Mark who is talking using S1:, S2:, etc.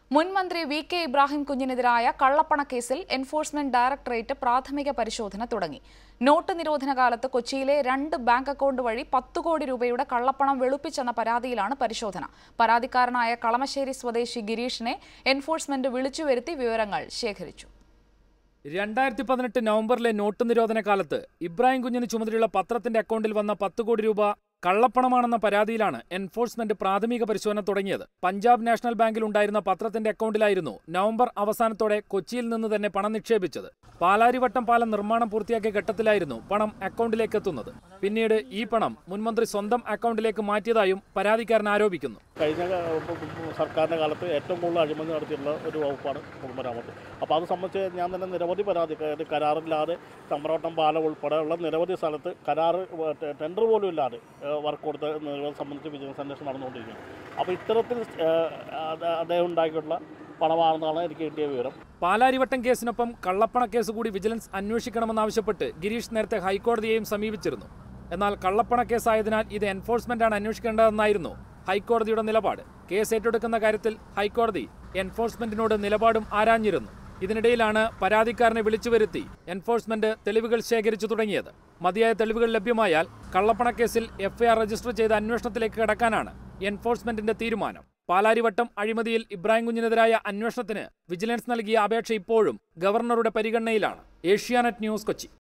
S1: മുൻ മന്ത്രി V K Ibrahim കുഞ്ഞിനെതിരായ കള്ളപ്പണക്കേസിൽ എൻഫോഴ്സ്മെന്റ് ഡയറക്ടറേറ്റ് പ്രാഥമിക പരിശോധന തുടങ്ങി നോട്ട് നിരോധന കാലത്ത് കൊച്ചിയിലെ രണ്ട് ബാങ്ക് അക്കൗണ്ട് വഴി പത്തു കോടി രൂപയുടെ കള്ളപ്പണം വെളുപ്പിച്ചെന്ന പരാതിയിലാണ് പരിശോധന പരാതിക്കാരനായ കളമശ്ശേരി സ്വദേശി ഗിരീഷിനെ എൻഫോഴ്സ്മെന്റ് വിളിച്ചുവരുത്തി വിവരങ്ങൾ ശേഖരിച്ചു
S2: രണ്ടായിരത്തി പതിനെട്ട് നവംബറിലെ നോട്ട് നിരോധന കാലത്ത് ഇബ്രാഹിം കുഞ്ഞിന് ചുമതലയുള്ള പത്രത്തിന്റെ അക്കൗണ്ടിൽ വന്ന പത്ത് കോടി രൂപ കള്ളപ്പണമാണെന്ന പരാതിയിലാണ് എൻഫോഴ്സ്മെന്റ് പ്രാഥമിക പരിശോധന തുടങ്ങിയത് പഞ്ചാബ് നാഷണൽ ബാങ്കിൽ ഉണ്ടായിരുന്ന പത്രത്തിന്റെ അക്കൗണ്ടിലായിരുന്നു നവംബർ അവസാനത്തോടെ കൊച്ചിയിൽ നിന്ന് തന്നെ പണം നിക്ഷേപിച്ചത് പാലാരിവട്ടം പാലം നിർമ്മാണം പൂർത്തിയാക്കിയ ഘട്ടത്തിലായിരുന്നു പണം അക്കൗണ്ടിലേക്ക് എത്തുന്നത് പിന്നീട് ഈ പണം മുൻമന്ത്രി സ്വന്തം അക്കൗണ്ടിലേക്ക് മാറ്റിയതായും പരാതിക്കാരൻ ആരോപിക്കുന്നു
S3: കഴിഞ്ഞ ക- സർക്കാരിൻ്റെ കാലത്ത് ഏറ്റവും കൂടുതൽ അഴിമതി നടത്തിയിട്ടുള്ള ഒരു വകുപ്പാണ് പൊതുമരാമത്ത് അപ്പോൾ അത് സംബന്ധിച്ച് ഞാൻ തന്നെ നിരവധി പരാതി അതായത് കരാറില്ലാതെ ചമ്പ്രവട്ടം പാലം ഉൾപ്പെടെയുള്ള നിരവധി സ്ഥലത്ത് കരാർ ടെൻഡർ പോലും ഇല്ലാതെ വർക്ക് കൊടുത്ത നിരവധി സംബന്ധിച്ച് വിജിലൻസ് അന്വേഷണം നടന്നുകൊണ്ടിരിക്കുകയാണ് അപ്പോൾ ഇത്തരത്തിൽ ഏഹ്, അത് അദ്ദേഹം ഉണ്ടാക്കിയിട്ടുള്ള പണമാണെന്നാണ് എനിക്ക് കിട്ടിയ വിവരം
S2: പാലാരിവട്ടം കേസിനൊപ്പം കള്ളപ്പണ കേസ് കൂടി വിജിലൻസ് അന്വേഷിക്കണമെന്നാവശ്യപ്പെട്ട് ഗിരീഷ് നേരത്തെ ഹൈക്കോടതിയെയും സമീപിച്ചിരുന്നു എന്നാൽ കള്ളപ്പണ കേസായതിനാൽ ഇത് എൻഫോഴ്സ്മെന്റാണ് അന്വേഷിക്കേണ്ടതെന്നായിരുന്നു ഹൈക്കോടതിയുടെ നിലപാട് കേസ് ഏറ്റെടുക്കുന്ന കാര്യത്തിൽ ഹൈക്കോടതി എൻഫോഴ്സ്മെന്റിനോട് നിലപാടും ആരാഞ്ഞിരുന്നു ഇതിനിടയിലാണ് പരാതിക്കാരനെ വിളിച്ചു വരുത്തി എൻഫോഴ്സ്മെന്റ് തെളിവുകൾ ശേഖരിച്ചു തുടങ്ങിയത് മതിയായ തെളിവുകൾ ലഭ്യമായാൽ കള്ളപ്പണക്കേസിൽ എഫ്ഐആർ രജിസ്റ്റർ ചെയ്ത അന്വേഷണത്തിലേക്ക് കടക്കാനാണ് എൻഫോഴ്സ്മെന്റിന്റെ തീരുമാനം പാലാരിവട്ടം അഴിമതിയിൽ ഇബ്രാഹിം കുഞ്ഞിനെതിരായ അന്വേഷണത്തിന് വിജിലൻസ് നൽകിയ അപേക്ഷ ഇപ്പോഴും ഗവർണറുടെ പരിഗണനയിലാണ് ഏഷ്യാനെറ്റ് ന്യൂസ് കൊച്ചി